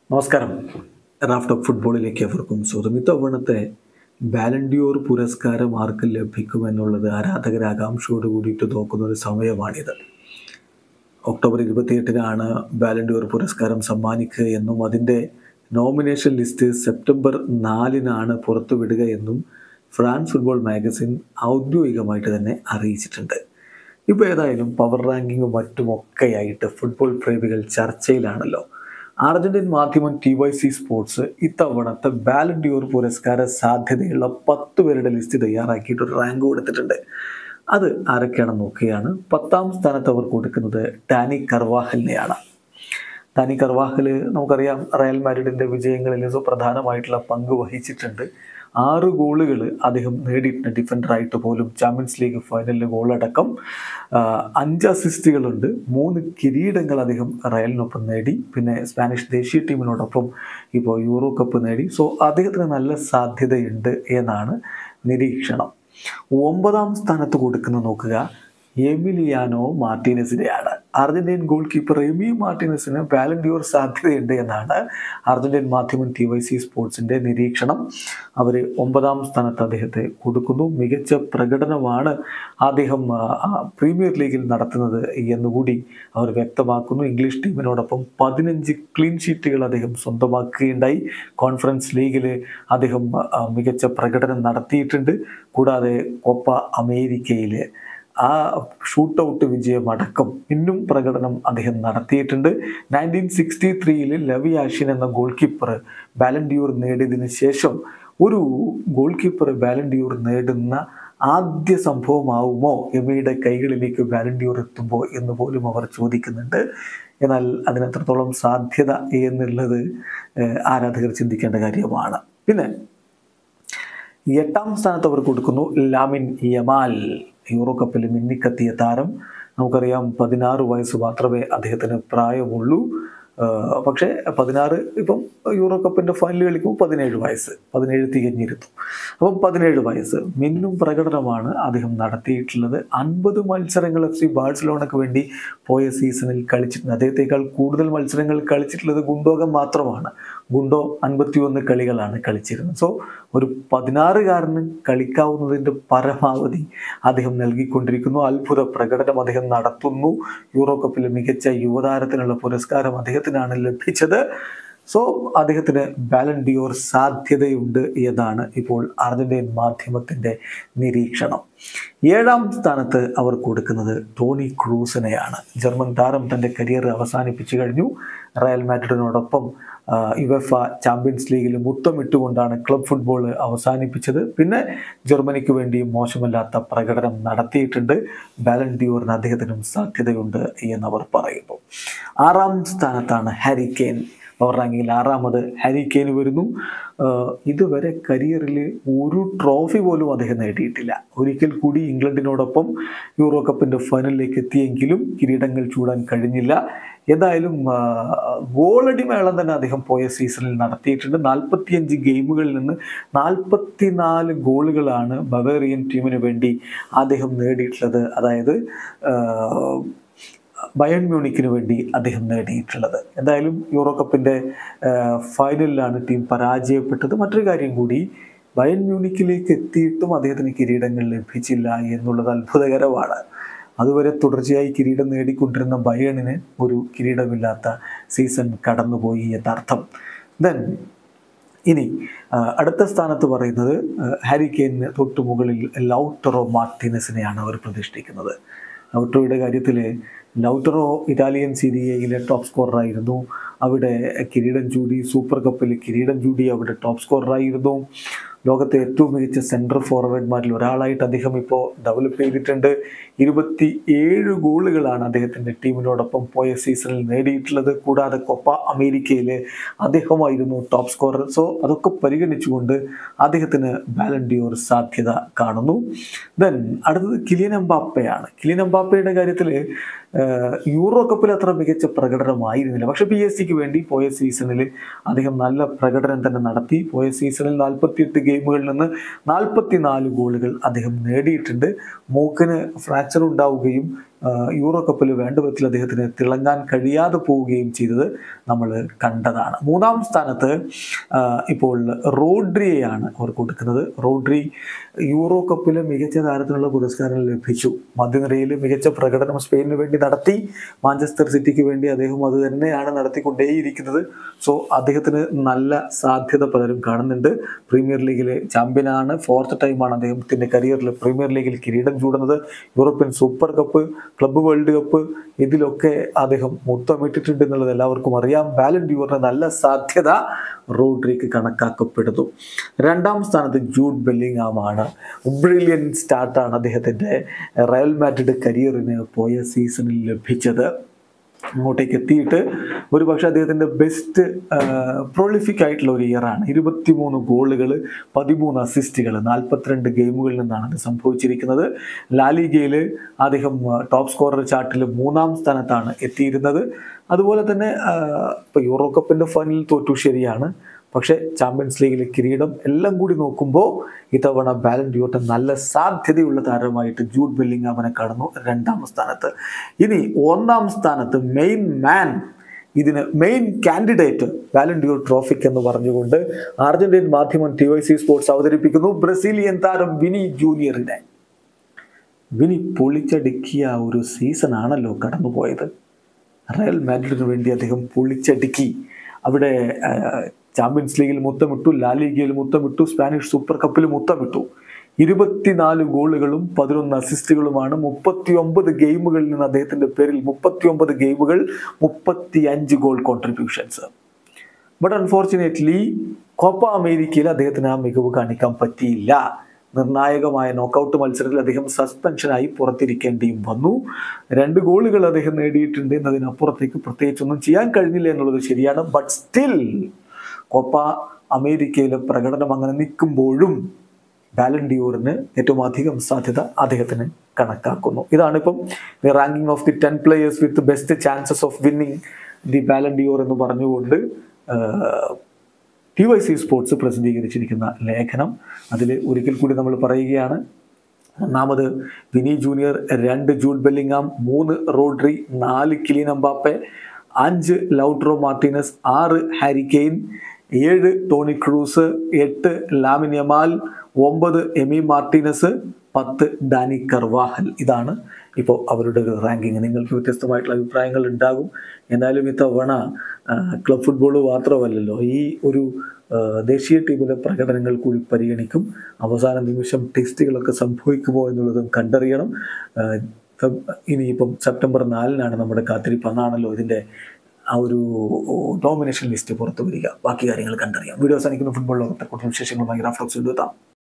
നമസ്കാരം raft of ഫുട്ബോളിലേക്ക് അവർക്കും സ്വാഗതം ഇത്തവണത്തെ ബാലൻഡിയോർ പുരസ്കാരം ആർക്ക് ലഭിക്കുമെന്നുള്ളത് ആരാധകർ ആകാംക്ഷയോട് കൂടിയിട്ട് നോക്കുന്ന ഒരു സമയമാണിത് ഒക്ടോബർ ഇരുപത്തിയെട്ടിനാണ് ബാലൻഡിയോർ പുരസ്കാരം സമ്മാനിക്കുക എന്നും അതിൻ്റെ നോമിനേഷൻ ലിസ്റ്റ് സെപ്റ്റംബർ നാലിനാണ് പുറത്തുവിടുക എന്നും ഫ്രാൻസ് ഫുട്ബോൾ മാഗസിൻ ഔദ്യോഗികമായിട്ട് തന്നെ അറിയിച്ചിട്ടുണ്ട് ഇപ്പോൾ ഏതായാലും പവർ റാങ്കിങ്ങും മറ്റുമൊക്കെയായിട്ട് ഫുട്ബോൾ പ്രേമികൾ ചർച്ചയിലാണല്ലോ അർജന്റീൻ മാധ്യമം ടി വൈ സി സ്പോർട്സ് ഇത്തവണത്തെ ബാലൻഡിയോർ പുരസ്കാര സാധ്യതയുള്ള പത്ത് പേരുടെ ലിസ്റ്റ് തയ്യാറാക്കിയിട്ട് ഒരു റാങ്ക് കൊടുത്തിട്ടുണ്ട് അത് ആരൊക്കെയാണെന്ന് നോക്കുകയാണ് പത്താം സ്ഥാനത്ത് അവർ കൊടുക്കുന്നത് ടാനി കർവാഹലിനെയാണ് ടാനി കർവാഹൽ നമുക്കറിയാം റയൽ മാഡ്രിഡിൻ്റെ വിജയങ്ങളിൽ സുപ്രധാനമായിട്ടുള്ള പങ്ക് വഹിച്ചിട്ടുണ്ട് ആറ് ഗോളുകൾ അദ്ദേഹം നേടിയിട്ടുണ്ട് ഡിഫൻഡറായിട്ട് പോലും ചാമ്പ്യൻസ് ലീഗ് ഫൈനലിൽ ഗോളടക്കം ആ, അഞ്ച് അസിസ്റ്റുകളുണ്ട് മൂന്ന് കിരീടങ്ങൾ അദ്ദേഹം റയലിനൊപ്പം നേടി പിന്നെ സ്പാനിഷ് ദേശീയ ടീമിനോടൊപ്പം ഇപ്പോൾ യൂറോ കപ്പ് നേടി സോ അദ്ദേഹത്തിന് നല്ല സാധ്യതയുണ്ട് എന്നാണ് നിരീക്ഷണം ഒമ്പതാം സ്ഥാനത്ത് കൊടുക്കുന്ന നോക്കുക എമിലിയാനോ മാർട്ടീനസിനെയാണ് അർജന്റീൻ ഗോൾ കീപ്പർ എമി മാർട്ടീനസിന് വാലന്റിയോർ സാധ്യതയുണ്ട് എന്നാണ് അർജന്റീൻ മാധ്യമം ടി വൈ സി സ്പോർട്സിൻ്റെ നിരീക്ഷണം അവർ ഒമ്പതാം സ്ഥാനത്ത് അദ്ദേഹത്തെ കൊടുക്കുന്നു മികച്ച പ്രകടനമാണ് അദ്ദേഹം ആ, ആ, പ്രീമിയർ ലീഗിൽ നടത്തുന്നത് എന്നുകൂടി അവർ വ്യക്തമാക്കുന്നു ഇംഗ്ലീഷ് ടീമിനോടൊപ്പം പതിനഞ്ച് ക്ലീൻ ഷീറ്റുകൾ അദ്ദേഹം സ്വന്തമാക്കുകയുണ്ടായി കോൺഫറൻസ് ലീഗിൽ അദ്ദേഹം ആ, മികച്ച പ്രകടനം നടത്തിയിട്ടുണ്ട് കൂടാതെ കോപ്പ അമേരിക്കയിൽ ആ ഷൂട്ട് ഔട്ട് വിജയമടക്കം ഇന്നും പ്രകടനം അദ്ദേഹം നടത്തിയിട്ടുണ്ട് നയൻറ്റീൻ സിക്സ്റ്റി ത്രീയിൽ ലവി ആഷിൻ എന്ന ഗോൾ കീപ്പർ ബാലൻഡിയൂർ നേടിയതിന് ശേഷം ഒരു ഗോൾ കീപ്പർ ബാലൻഡിയൂർ നേടുന്ന ആദ്യ സംഭവമാവുമോ എമിയുടെ കൈകളിലേക്ക് ബാലൻഡിയൂർ എത്തുമ്പോൾ എന്ന് പോലും അവർ ചോദിക്കുന്നുണ്ട് എന്നാൽ അതിനെത്രത്തോളം സാധ്യത എന്നുള്ളത് ഏഹ്, ആരാധകർ ചിന്തിക്കേണ്ട കാര്യമാണ് പിന്നെ എട്ടാം സ്ഥാനത്ത് അവർ കൊടുക്കുന്നു ലാമിൻ യമാൽ യൂറോ കപ്പിൽ മിന്നിക്കത്തിയ താരം നമുക്കറിയാം പതിനാറ് വയസ്സ് മാത്രമേ അദ്ദേഹത്തിന് പ്രായമുള്ളൂ ആഹ് പക്ഷേ പതിനാറ് ഇപ്പം യൂറോ കപ്പിൻ്റെ ഫൈനൽ കളിക്കുമ്പോൾ പതിനേഴ് വയസ്സ് പതിനേഴ് തികഞ്ഞിരുന്നു അപ്പം പതിനേഴ് വയസ്സ് മിന്നും പ്രകടനമാണ് അദ്ദേഹം നടത്തിയിട്ടുള്ളത് അൻപത് മത്സരങ്ങൾ എഫ് സി ബാഴ്സലോണയ്ക്ക് വേണ്ടി പോയ സീസണിൽ കളിച്ചിട്ടുണ്ട് അദ്ദേഹത്തെക്കാൾ കൂടുതൽ മത്സരങ്ങൾ കളിച്ചിട്ടുള്ളത് ഗുണ്ടോകം മാത്രമാണ് ഗുണ്ടോ അൻപത്തിയൊന്ന് കളികളാണ് കളിച്ചിരുന്നത് സോ ഒരു പതിനാറുകാരന് കളിക്കാവുന്നതിൻ്റെ പരമാവധി അദ്ദേഹം നൽകിക്കൊണ്ടിരിക്കുന്നു അത്ഭുത പ്രകടനം അദ്ദേഹം നടത്തുന്നു യൂറോ കപ്പിൽ മികച്ച യുവതാരത്തിനുള്ള പുരസ്കാരം അദ്ദേഹത്തിനാണ് ലഭിച്ചത് സോ അദ്ദേഹത്തിന് ബാലൻഡിയോർ സാധ്യതയുണ്ട് എന്നതാണ് ഇപ്പോൾ അർജന്റീൻ മാധ്യമത്തിൻ്റെ നിരീക്ഷണം ഏഴാം സ്ഥാനത്ത് അവർ കൊടുക്കുന്നത് ടോണി ക്രൂസിനെയാണ് ജർമ്മൻ താരം തൻ്റെ കരിയർ അവസാനിപ്പിച്ചു കഴിഞ്ഞു റയൽ മാഡ്രിഡിനോടൊപ്പം യുവഫ ചാമ്പ്യൻസ് ലീഗിൽ മുത്തമിട്ടുകൊണ്ടാണ് ക്ലബ് ഫുട്ബോൾ അവസാനിപ്പിച്ചത് പിന്നെ ജർമ്മനിക്ക് വേണ്ടി മോശമല്ലാത്ത പ്രകടനം നടത്തിയിട്ടുണ്ട് ബാലൻഡിയോറിന് അദ്ദേഹത്തിനും സാധ്യതയുണ്ട് എന്നവർ പറയുന്നു ആറാം സ്ഥാനത്താണ് ഹാരി കെയ്ൻ പവർ റാങ്കിങ്ങിൽ ആറാമത് ഹാരി കെയ്ൻ വരുന്നു ആഹ് ഇതുവരെ കരിയറിൽ ഒരു ട്രോഫി പോലും അദ്ദേഹം നേടിയിട്ടില്ല ഒരിക്കൽ കൂടി ഇംഗ്ലണ്ടിനോടൊപ്പം യൂറോ കപ്പിൻ്റെ ഫൈനലിലേക്ക് എത്തിയെങ്കിലും കിരീടങ്ങൾ ചൂടാൻ കഴിഞ്ഞില്ല എന്തായാലും ആഹ് ഗോളടി മേളം തന്നെ അദ്ദേഹം പോയ സീസണിൽ നടത്തിയിട്ടുണ്ട് നാൽപ്പത്തിയഞ്ച് ഗെയിമുകളിൽ നിന്ന് നാൽപ്പത്തിനാല് ഗോളുകളാണ് ബവേറിയൻ ടീമിന് വേണ്ടി അദ്ദേഹം നേടിയിട്ടുള്ളത് അതായത് ആഹ് ബയൺ മ്യൂണിക്കിന് വേണ്ടി അദ്ദേഹം നേടിയിട്ടുള്ളത് എന്തായാലും യൂറോ കപ്പിൻ്റെ ഫൈനലിലാണ് ടീം പരാജയപ്പെട്ടത് മറ്റൊരു കാര്യം കൂടി ബയൺ മ്യൂണിക്കിലേക്ക് എത്തിയിട്ടും അദ്ദേഹത്തിന് കിരീടങ്ങൾ ലഭിച്ചില്ല എന്നുള്ളത് അത്ഭുതകരമാണ് അതുവരെ തുടർച്ചയായി കിരീടം നേടിക്കൊണ്ടിരുന്ന ബയണിന് ഒരു കിരീടമില്ലാത്ത സീസൺ കടന്നുപോയി എന്നർത്ഥം ദെൻ ഇനി ആ, അടുത്ത സ്ഥാനത്ത് പറയുന്നത് ആ, ഹാരി കെയിന് തൊട്ടു മുകളിൽ ലൗട്ടറോ മാർട്ടിനസിനെയാണ് അവർ പ്രതിഷ്ഠിക്കുന്നത് ലൗട്ടറോയുടെ കാര്യത്തിൽ ലൗട്ടറോ ഇറ്റാലിയൻ സീരിയയിലെ ടോപ്പ് സ്കോററായിരുന്നു അവിടെ കിരീടം ചൂടി സൂപ്പർ കപ്പിൽ കിരീടം ചൂടി അവിടെ ടോപ്പ് സ്കോററായിരുന്നു ലോകത്തെ ഏറ്റവും മികച്ച സെൻട്രൽ ഫോർവേഡ്മാരിൽ ഒരാളായിട്ട് അദ്ദേഹം ഇപ്പോൾ ഡെവലപ്പ് ചെയ്തിട്ടുണ്ട് ഇരുപത്തി ഏഴ് ഗോളുകളാണ് അദ്ദേഹത്തിൻ്റെ ടീമിനോടൊപ്പം പോയ സീസണിൽ നേടിയിട്ടുള്ളത് കൂടാതെ കൊപ്പ അമേരിക്കയിൽ അദ്ദേഹമായിരുന്നു ടോപ്പ് സ്കോറർ സോ അതൊക്കെ പരിഗണിച്ചുകൊണ്ട് അദ്ദേഹത്തിന് ബാലൻഡിയോർ സാധ്യത കാണുന്നു ദെൻ അടുത്തത് കിലിയൻ എംബാപ്പയാണ് കിലിയൻ എംബാപ്പയുടെ കാര്യത്തിൽ യൂറോ കപ്പിൽ അത്ര മികച്ച പ്രകടനമായിരുന്നില്ല പക്ഷേ പി എസ് സിക്ക് വേണ്ടി പോയ സീസണിൽ അദ്ദേഹം നല്ല പ്രകടനം തന്നെ നടത്തി പോയ സീസണിൽ നാൽപ്പത്തിയെട്ട് ഗെയിമുകളിൽ നിന്ന് നാൽപ്പത്തി നാല് ഗോളുകൾ അദ്ദേഹം നേടിയിട്ടുണ്ട് മൂക്കിന് ഫ്രാക്ചർ ഉണ്ടാവുകയും ആ, യൂറോ കപ്പിൽ വേണ്ട വിധത്തിൽ അദ്ദേഹത്തിന് തിളങ്ങാൻ കഴിയാതെ പോവുകയും ചെയ്തത് നമ്മൾ കണ്ടതാണ് മൂന്നാം സ്ഥാനത്ത് ആ, ഇപ്പോൾ റോഡ്രിയെയാണ് അവർ കൊടുക്കുന്നത് റോഡ്രി യൂറോ കപ്പിലെ മികച്ച താരത്തിനുള്ള പുരസ്കാരം ലഭിച്ചു മധ്യനിരയിൽ മികച്ച പ്രകടനം സ്പെയിനിന് വേണ്ടി നടത്തി മാഞ്ചസ്റ്റർ സിറ്റിക്ക് വേണ്ടി അദ്ദേഹം അത് തന്നെയാണ് നടത്തിക്കൊണ്ടേയിരിക്കുന്നത് സോ അദ്ദേഹത്തിന് നല്ല സാധ്യത പലരും കാണുന്നുണ്ട് പ്രീമിയർ ലീഗിലെ ചാമ്പ്യനാണ് ഫോർത്ത് ടൈമാണ് അദ്ദേഹത്തിൻ്റെ കരിയറിൽ പ്രീമിയർ ലീഗിൽ കിരീടം ചൂടുന്നത് European super cup club world cup ഇതിലൊക്കെ അദ്ദേഹം മുത്തമിട്ടിട്ടുണ്ട് എന്നുള്ളത് എല്ലാവർക്കും അറിയാം ബാലൻ ഡ്യൂറിന് നല്ല സാധ്യത റോഡ്രിക്ക് കണക്കാക്കപ്പെടുന്നു രണ്ടാം സ്ഥാനത്ത് ജൂഡ് ബെല്ലിംഗാമാണ് ബ്രില്യൻ സ്റ്റാർട്ടാണ് അദ്ദേഹത്തിൻ്റെ റയൽ മാഡ്രിഡ് കരിയറിന് പോയ സീസണിൽ ലഭിച്ചത് അങ്ങോട്ടേക്ക് എത്തിയിട്ട് ഒരു പക്ഷേ അദ്ദേഹത്തിൻ്റെ ബെസ്റ്റ് പ്രൊളിഫിക് ആയിട്ടുള്ള ഒരു ഇയറാണ് ഇരുപത്തിമൂന്ന് ഗോളുകൾ പതിമൂന്ന് അസിസ്റ്റുകൾ നാൽപ്പത്തിരണ്ട് ഗെയിമുകളിൽ നിന്നാണ് അത് സംഭവിച്ചിരിക്കുന്നത് ലാലിഗയിൽ അദ്ദേഹം ടോപ്പ് സ്കോറർ ചാർട്ടിൽ മൂന്നാം സ്ഥാനത്താണ് എത്തിയിരുന്നത് അതുപോലെ തന്നെ ഇപ്പോൾ യൂറോ കപ്പിൻ്റെ ഫൈനലിൽ തോറ്റു ശരിയാണ് പക്ഷേ ചാമ്പ്യൻസ് ലീഗിലെ കിരീടം എല്ലാം കൂടി നോക്കുമ്പോൾ ഇത്തവണ ബാലൻ ഡ്യൂട്ട് നല്ല സാധ്യതയുള്ള താരമായിട്ട് ജൂഡ് ബെല്ലിംഗാമനെ കാണുന്നു രണ്ടാം സ്ഥാനത്ത് ഇനി ഒന്നാം സ്ഥാനത്ത് മെയിൻ മാൻ ഇതിന് മെയിൻ കാൻഡിഡേറ്റ് വാലന്റിയർ ട്രോഫിക് എന്ന് പറഞ്ഞുകൊണ്ട് അർജന്റീൻ മാധ്യമം ടി വൈ സി സ്പോർട്സ് അവതരിപ്പിക്കുന്നു ബ്രസീലിയൻ താരം വിനി ജൂനിയറിനെ വിനി പൊളിച്ചടുക്കിയ ഒരു സീസൺ ആണല്ലോ കടന്നുപോയത് റയൽ മാഡ്രിഡിന് വേണ്ടി അദ്ദേഹം പൊളിച്ചടുക്കി അവിടെ ആ, ചാമ്പ്യൻസ് ലീഗിൽ മുത്തമിട്ടു ലാ ലീഗയിൽ മുത്തമിട്ടു സ്പാനിഷ് സൂപ്പർ കപ്പിൽ മുത്തമിട്ടു ഇരുപത്തിനാല് ഗോളുകളും പതിനൊന്ന് അസിസ്റ്റുകളുമാണ് മുപ്പത്തി ഒമ്പത് ഗെയിമുകളിൽ നിന്ന് അദ്ദേഹത്തിന്റെ പേരിൽ മുപ്പത്തി ഒമ്പത് ഗെയിമുകൾ മുപ്പത്തി അഞ്ച് goal contributions but unfortunately Copa അമേരിക്കയിൽ അദ്ദേഹത്തിന് ആ മികവ് കാണിക്കാൻ പറ്റിയില്ല നിർണായകമായ നോക്കൗട്ട് മത്സരത്തിൽ അദ്ദേഹം സസ്പെൻഷനായി പുറത്തിരിക്കേണ്ടിയും വന്നു രണ്ട് ഗോളുകൾ അദ്ദേഹം നേടിയിട്ടുണ്ട് എന്നതിനപ്പുറത്തേക്ക് പ്രത്യേകിച്ചൊന്നും ചെയ്യാൻ കഴിഞ്ഞില്ല എന്നുള്ളത് ശരിയാണ് ബട്ട് സ്റ്റിൽ കോപ്പ അമേരിക്കയിലെ പ്രകടനം അങ്ങനെ നിൽക്കുമ്പോഴും ബാലൻഡിയോറിന് ഏറ്റവും അധികം സാധ്യത അദ്ദേഹത്തിന് കണക്കാക്കുന്നു ഇതാണ് ഇപ്പം the ranking of the ten players with best chances of winning the Ballon d'Or എന്ന് പറഞ്ഞുകൊണ്ട് ടി വൈ സി സ്പോർട്സ് പ്രസിദ്ധീകരിച്ചിരിക്കുന്ന ലേഖനം അതിൽ ഒരിക്കൽ കൂടി നമ്മൾ പറയുകയാണ് ഒന്നാമത് വിനി ജൂനിയർ രണ്ട് ജൂഡ് ബെല്ലിങ്ങാം മൂന്ന് റോഡ്രി നാല് കിലിൻ എംബാപ്പെ അഞ്ച് ലൗട്രോ മാർട്ടിനസ് ആറ് ഹാരി കെയ്ൻ ഏഴ് ടോണി ക്രൂസ് എട്ട് ലാമിൻ യമാൽ ഒമ്പത് എമി മാർട്ടിനസ് പത്ത് ഡാനി കർവാഹൽ ഇതാണ് ഇപ്പോൾ അവരുടെ ഒരു റാങ്കിങ് നിങ്ങൾക്ക് വ്യത്യസ്തമായിട്ടുള്ള അഭിപ്രായങ്ങൾ ഉണ്ടാകും എന്നാലും ഇത്തവണ ആ, ക്ലബ് ഫുട്ബോൾ മാത്രമല്ലല്ലോ ഈ ഒരു ആ, ദേശീയ ടീമിലെ പ്രകടനങ്ങൾ കൂടി പരിഗണിക്കും അവസാന നിമിഷം ടെസ്റ്റുകളൊക്കെ സംഭവിക്കുമോ എന്നുള്ളതും കണ്ടറിയണം ആ, ഫെബ്- ഇനിയിപ്പം സെപ്റ്റംബർ നാലിനാണ് നമ്മുടെ കാത്തിരിപ്പ് അന്നാണല്ലോ ഇതിൻ്റെ ആ ഒരു നോമിനേഷൻ ലിസ്റ്റ് പുറത്തു വരിക ബാക്കി കാര്യങ്ങൾ കണ്ടറിയാം വീഡിയോ അവസാനിക്കുന്ന ഫുട്ബോൾ ലോകത്തെ കൂടുതൽ വിശേഷങ്ങളുമായി റാഫ്ലോക്സ് എത്താം